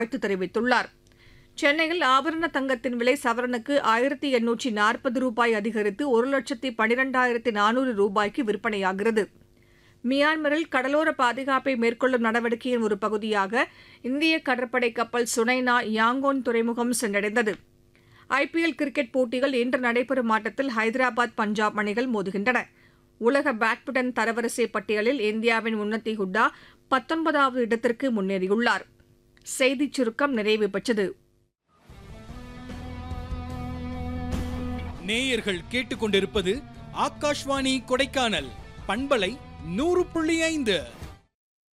வாழ்த்து தெரிவித்துள்ளார் சென்னையில் ஆபரண தங்கத்தின் விலை சவரனுக்கு ஆயிரத்தி எண்ணூற்றி நாற்பது ரூபாய் அதிகரித்து ஒரு லட்சத்தி பனிரெண்டாயிரத்தி நானூறு ரூபாய்க்கு விற்பனையாகிறது மியான்மரில் கடலோர பாதுகாப்பை மேற்கொள்ளும் நடவடிக்கையின் ஒரு பகுதியாக இந்திய கடற்படை கப்பல் சுனைனா யாங்கோன் துறைமுகம் சென்றடைந்தது ஐபிஎல் கிரிக்கெட் போட்டிகள் இன்று நடைபெறும் ஆட்டத்தில் ஹைதராபாத் பஞ்சாப் அணிகள் மோதுகின்றன உலக பேட்மிண்டன் தரவரிசை பட்டியலில் இந்தியாவின் உன்னதி ஹுட்டா பத்தொன்பதாவது இடத்திற்கு முன்னேறியுள்ளார் செய்திச் சுருக்கம் நிறைவு பெற்றது நேயர்கள் கேட்டுக்கொண்டிருப்பது ஆகாஷ்வாணி கொடைக்கானல் பண்பலை நூறு புள்ளி ஐந்து